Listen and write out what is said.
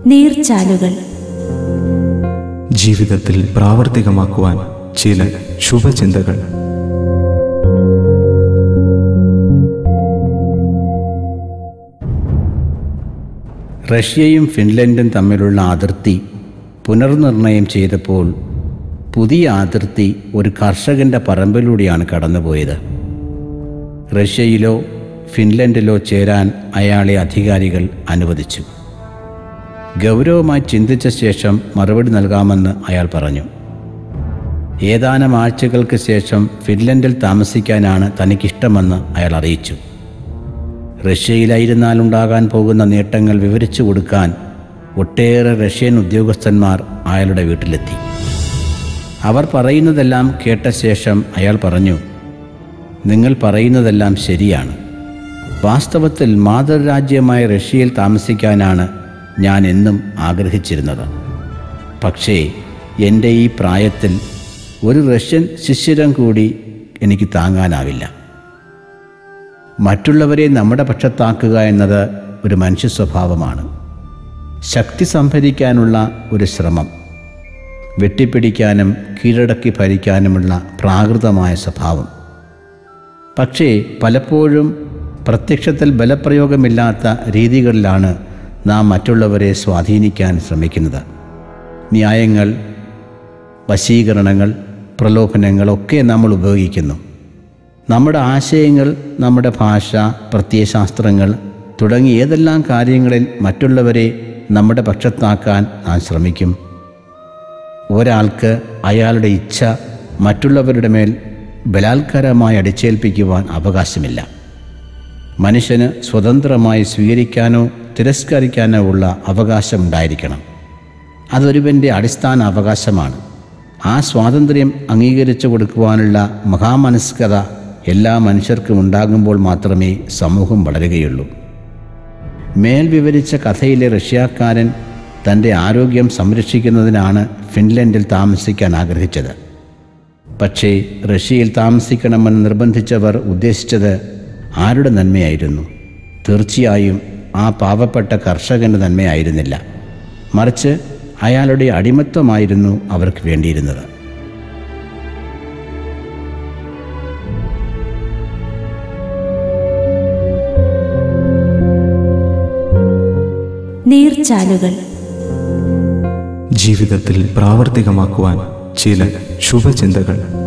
നീർച്ചാലുകൾ ജീവിതത്തിൽ പ്രാവർത്തികമാക്കുവാൻ ചില ശുഭചിന്തകൾ റഷ്യയും ഫിൻലൻഡും തമ്മിലുള്ള അതിർത്തി പുനർനിർണയം ചെയ്തപ്പോൾ പുതിയ അതിർത്തി ഒരു കർഷകൻ്റെ പറമ്പിലൂടെയാണ് കടന്നുപോയത് റഷ്യയിലോ ഫിൻലൻഡിലോ ചേരാൻ അയാളെ അധികാരികൾ അനുവദിച്ചു ഗൗരവമായി ചിന്തിച്ച ശേഷം മറുപടി നൽകാമെന്ന് അയാൾ പറഞ്ഞു ഏതാനും ആഴ്ചകൾക്ക് ശേഷം ഫിൻലൻഡിൽ താമസിക്കാനാണ് തനിക്കിഷ്ടമെന്ന് അയാൾ അറിയിച്ചു റഷ്യയിലായിരുന്നാൽ ഉണ്ടാകാൻ പോകുന്ന നേട്ടങ്ങൾ വിവരിച്ചു കൊടുക്കാൻ ഒട്ടേറെ റഷ്യൻ ഉദ്യോഗസ്ഥന്മാർ അയാളുടെ വീട്ടിലെത്തി അവർ പറയുന്നതെല്ലാം കേട്ട ശേഷം അയാൾ പറഞ്ഞു നിങ്ങൾ പറയുന്നതെല്ലാം ശരിയാണ് വാസ്തവത്തിൽ മാതൃരാജ്യമായ റഷ്യയിൽ താമസിക്കാനാണ് ഞാൻ എന്നും ആഗ്രഹിച്ചിരുന്നത് പക്ഷേ എൻ്റെ ഈ പ്രായത്തിൽ ഒരു റഷ്യൻ ശിശിരം കൂടി എനിക്ക് താങ്ങാനാവില്ല മറ്റുള്ളവരെ നമ്മുടെ പക്ഷത്താക്കുക എന്നത് ഒരു മനുഷ്യ സ്വഭാവമാണ് ശക്തി സംഭരിക്കാനുള്ള ഒരു ശ്രമം വെട്ടിപ്പിടിക്കാനും കീഴടക്കി ഭരിക്കാനുമുള്ള പ്രാകൃതമായ സ്വഭാവം പക്ഷേ പലപ്പോഴും പ്രത്യക്ഷത്തിൽ ബലപ്രയോഗമില്ലാത്ത രീതികളിലാണ് നാം മറ്റുള്ളവരെ സ്വാധീനിക്കാൻ ശ്രമിക്കുന്നത് ന്യായങ്ങൾ വശീകരണങ്ങൾ പ്രലോഭനങ്ങളൊക്കെ നമ്മൾ ഉപയോഗിക്കുന്നു നമ്മുടെ ആശയങ്ങൾ നമ്മുടെ ഭാഷ പ്രത്യയശാസ്ത്രങ്ങൾ തുടങ്ങി ഏതെല്ലാം കാര്യങ്ങളിൽ മറ്റുള്ളവരെ നമ്മുടെ പക്ഷത്താക്കാൻ നാം ശ്രമിക്കും ഒരാൾക്ക് അയാളുടെ ഇച്ഛ മറ്റുള്ളവരുടെ മേൽ ബലാത്കാരമായി അടിച്ചേൽപ്പിക്കുവാൻ അവകാശമില്ല മനുഷ്യന് സ്വതന്ത്രമായി സ്വീകരിക്കാനോ തിരസ്കരിക്കാനോ ഉള്ള അവകാശമുണ്ടായിരിക്കണം അതൊരുവൻ്റെ അടിസ്ഥാന അവകാശമാണ് ആ സ്വാതന്ത്ര്യം അംഗീകരിച്ചു കൊടുക്കുവാനുള്ള മഹാമനസ്കത എല്ലാ മനുഷ്യർക്കും ഉണ്ടാകുമ്പോൾ മാത്രമേ സമൂഹം വളരുകയുള്ളൂ മേൽ വിവരിച്ച കഥയിലെ റഷ്യക്കാരൻ തൻ്റെ ആരോഗ്യം സംരക്ഷിക്കുന്നതിനാണ് ഫിൻലൻഡിൽ താമസിക്കാൻ ആഗ്രഹിച്ചത് പക്ഷേ റഷ്യയിൽ താമസിക്കണമെന്ന് നിർബന്ധിച്ചവർ ഉദ്ദേശിച്ചത് ആരുടെ നന്മയായിരുന്നു തീർച്ചയായും ആ പാവപ്പെട്ട കർഷകൻ്റെ നന്മയായിരുന്നില്ല മറിച്ച് അയാളുടെ അടിമത്വമായിരുന്നു അവർക്ക് വേണ്ടിയിരുന്നത് നീർച്ചാലുകൾ ജീവിതത്തിൽ പ്രാവർത്തികമാക്കുവാൻ ചില ശുഭചിന്തകൾ